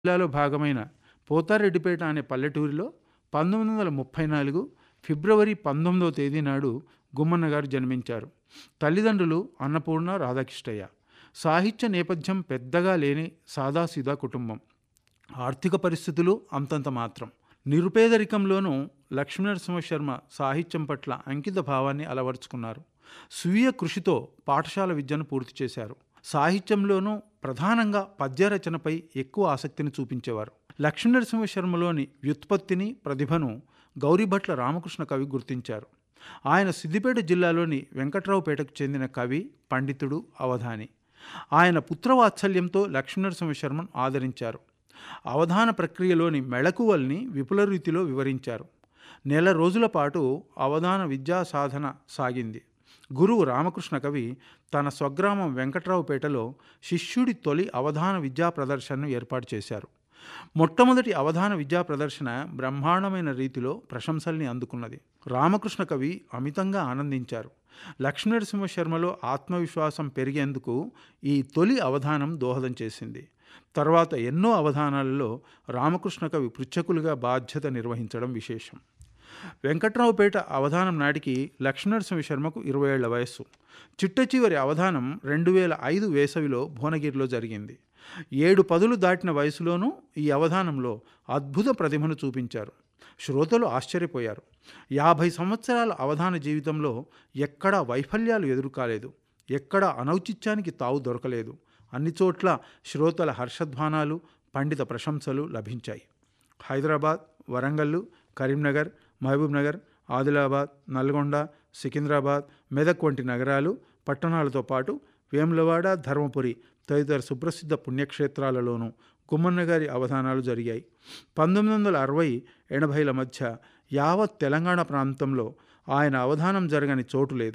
జిల్లాలో భాగమైన పోతారెడ్డిపేట అనే పల్లెటూరిలో పంతొమ్మిది వందల ముప్పై నాలుగు ఫిబ్రవరి పంతొమ్మిదవ తేదీ నాడు గుమ్మన్న గారు జన్మించారు తల్లిదండ్రులు అన్నపూర్ణ రాధాకృష్ణయ్య సాహిత్య నేపథ్యం పెద్దగా లేని సాదాసీదా కుటుంబం ఆర్థిక పరిస్థితులు అంతంత మాత్రం నిరుపేదరికంలోనూ లక్ష్మీనరసింహ శర్మ సాహిత్యం పట్ల అంకిత భావాన్ని అలవర్చుకున్నారు స్వీయ కృషితో పాఠశాల విద్యను పూర్తి చేశారు సాహిత్యంలోనూ ప్రధానంగా పద్య రచనపై ఎక్కువ ఆసక్తిని చూపించేవారు లక్ష్మీనరసింహ శర్మలోని వ్యుత్పత్తిని ప్రతిభను గౌరీభట్ల రామకృష్ణ కవి గుర్తించారు ఆయన సిద్దిపేట జిల్లాలోని వెంకట్రావుపేటకు చెందిన కవి పండితుడు అవధాని ఆయన పుత్రవాత్సల్యంతో లక్ష్మీనరసింహ శర్మను ఆదరించారు అవధాన ప్రక్రియలోని మెళకువల్ని విపుల రీతిలో వివరించారు నెల రోజుల పాటు అవధాన విద్యా సాధన సాగింది గురువు రామకృష్ణ కవి తన స్వగ్రామం వెంకట్రావుపేటలో శిష్యుడి తొలి అవధాన విద్యా ప్రదర్శనను ఏర్పాటు చేశారు మొట్టమొదటి అవధాన విద్యా ప్రదర్శన బ్రహ్మాండమైన రీతిలో ప్రశంసల్ని అందుకున్నది రామకృష్ణ కవి అమితంగా ఆనందించారు లక్ష్మీనరసింహ శర్మలో ఆత్మవిశ్వాసం పెరిగేందుకు ఈ తొలి అవధానం దోహదం చేసింది తర్వాత ఎన్నో అవధానాలలో రామకృష్ణ కవి పృచ్ఛకులుగా బాధ్యత నిర్వహించడం విశేషం వెంకట్రావుపేట అవధానం నాటికి లక్ష్మీనరసింహ శర్మకు ఇరవై ఏళ్ల వయస్సు చిట్ట చివరి అవధానం రెండు వేల ఐదు వేసవిలో భువనగిరిలో జరిగింది ఏడు పదులు దాటిన వయసులోనూ ఈ అవధానంలో అద్భుత ప్రతిభను చూపించారు శ్రోతలు ఆశ్చర్యపోయారు యాభై సంవత్సరాల అవధాన జీవితంలో ఎక్కడా వైఫల్యాలు ఎదురుకాలేదు ఎక్కడా అనౌచిత్యానికి తావు దొరకలేదు అన్ని చోట్ల శ్రోతల హర్షధ్వానాలు పండిత ప్రశంసలు లభించాయి హైదరాబాద్ వరంగల్లు కరీంనగర్ మహబూబ్ నగర్ ఆదిలాబాద్ నల్గొండ సికింద్రాబాద్ మెదక్ వంటి నగరాలు పట్టణాలతో పాటు వేములవాడ ధర్మపురి తదితర సుప్రసిద్ధ పుణ్యక్షేత్రాలలోనూ గుమ్మన్న గారి అవధానాలు జరిగాయి పంతొమ్మిది వందల అరవై ఎనభైల మధ్య యావత్ తెలంగాణ ప్రాంతంలో ఆయన అవధానం జరగని చోటు లేదు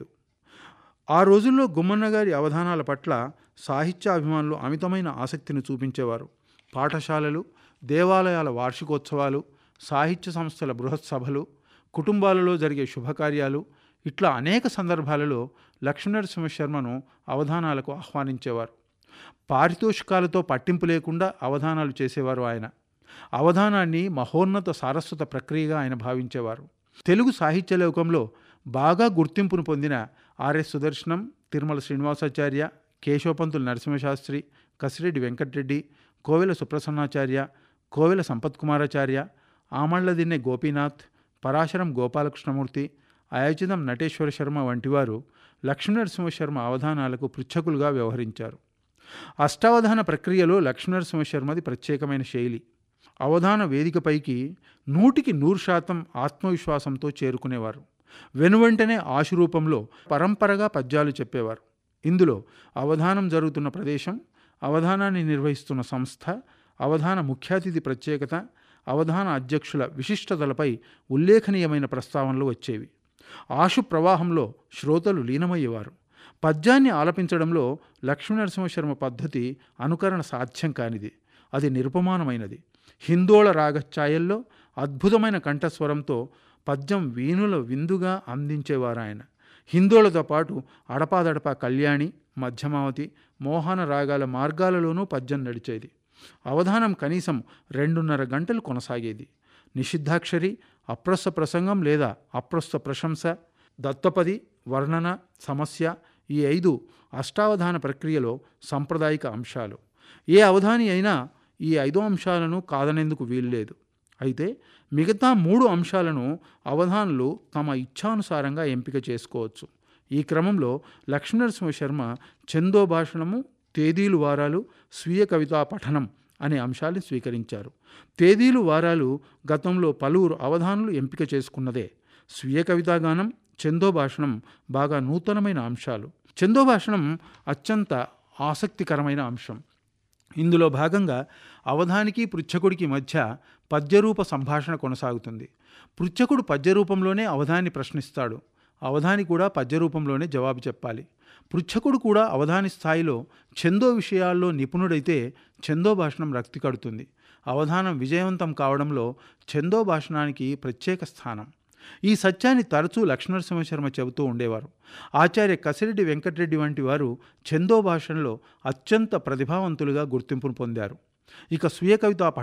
ఆ రోజుల్లో గుమ్మన్న గారి అవధానాల పట్ల సాహిత్యాభిమానులు అమితమైన ఆసక్తిని చూపించేవారు పాఠశాలలు దేవాలయాల వార్షికోత్సవాలు సాహిత్య సంస్థల బృహత్ సభలు కుటుంబాలలో జరిగే శుభకార్యాలు ఇట్లా అనేక సందర్భాలలో లక్ష్మీనరసింహ శర్మను అవధానాలకు ఆహ్వానించేవారు పారితోషికాలతో పట్టింపు లేకుండా అవధానాలు చేసేవారు ఆయన అవధానాన్ని మహోన్నత సారస్వత ప్రక్రియగా ఆయన భావించేవారు తెలుగు సాహిత్య లోకంలో బాగా గుర్తింపును పొందిన ఆర్ఎస్ సుదర్శనం తిరుమల శ్రీనివాసాచార్య కేశవపంతులు నరసింహశాస్త్రి కసిరెడ్డి వెంకటరెడ్డి కోవెల సుప్రసన్నాచార్య కోవెల సంపత్ కుమారాచార్య ఆమళ్లదిన్నె గోపీనాథ్ పరాశరం గోపాలకృష్ణమూర్తి అయోచితం నటేశ్వర శర్మ వంటివారు లక్ష్మీనరసింహ శర్మ అవధానాలకు పృచ్ఛకులుగా వ్యవహరించారు అష్టావధాన ప్రక్రియలో లక్ష్మీనరసింహ శర్మది ప్రత్యేకమైన శైలి అవధాన వేదికపైకి నూటికి నూరు శాతం ఆత్మవిశ్వాసంతో చేరుకునేవారు వెనువెంటనే ఆశురూపంలో పరంపరగా పద్యాలు చెప్పేవారు ఇందులో అవధానం జరుగుతున్న ప్రదేశం అవధానాన్ని నిర్వహిస్తున్న సంస్థ అవధాన ముఖ్యాతిథి ప్రత్యేకత అవధాన అధ్యక్షుల విశిష్టతలపై ఉల్లేఖనీయమైన ప్రస్తావనలు వచ్చేవి ఆశు ప్రవాహంలో శ్రోతలు లీనమయ్యేవారు పద్యాన్ని ఆలపించడంలో లక్ష్మీనరసింహశర్మ పద్ధతి అనుకరణ సాధ్యం కానిది అది నిరుపమానమైనది హిందోళ రాగఛాయల్లో అద్భుతమైన కంఠస్వరంతో పద్యం వీణుల విందుగా అందించేవారు ఆయన హిందోళతో పాటు అడపాదడపా కళ్యాణి మధ్యమావతి మోహన రాగాల మార్గాలలోనూ పద్యం నడిచేది అవధానం కనీసం రెండున్నర గంటలు కొనసాగేది నిషిద్ధాక్షరి అప్రస్థ ప్రసంగం లేదా అప్రస్థ ప్రశంస దత్తపది వర్ణన సమస్య ఈ ఐదు అష్టావధాన ప్రక్రియలో సాంప్రదాయిక అంశాలు ఏ అవధాని అయినా ఈ ఐదు అంశాలను కాదనేందుకు వీల్లేదు అయితే మిగతా మూడు అంశాలను అవధానులు తమ ఇచ్ఛానుసారంగా ఎంపిక చేసుకోవచ్చు ఈ క్రమంలో లక్ష్మీనరసింహ శర్మ చందో భాషణము తేదీలు వారాలు స్వీయ కవితా పఠనం అనే అంశాన్ని స్వీకరించారు తేదీలు వారాలు గతంలో పలువురు అవధానులు ఎంపిక చేసుకున్నదే స్వీయ కవితాగానం చందో భాషణం బాగా నూతనమైన అంశాలు చందో భాషణం అత్యంత ఆసక్తికరమైన అంశం ఇందులో భాగంగా అవధానికి పృచ్ఛకుడికి మధ్య పద్యరూప సంభాషణ కొనసాగుతుంది పృచ్ఛకుడు పద్యరూపంలోనే అవధాన్ని ప్రశ్నిస్తాడు అవధాని కూడా పద్యరూపంలోనే జవాబు చెప్పాలి పృచ్ఛకుడు కూడా అవధాని స్థాయిలో ఛందో విషయాల్లో నిపుణుడైతే ఛందో భాషణం రక్తి కడుతుంది అవధానం విజయవంతం కావడంలో ఛందో భాషణానికి ప్రత్యేక స్థానం ఈ సత్యాన్ని తరచూ లక్ష్మణసింహశర్మ చెబుతూ ఉండేవారు ఆచార్య కసిరెడ్డి వెంకటరెడ్డి వంటి వారు ఛందో భాషణలో అత్యంత ప్రతిభావంతులుగా గుర్తింపును పొందారు ఇక స్వీయ కవితా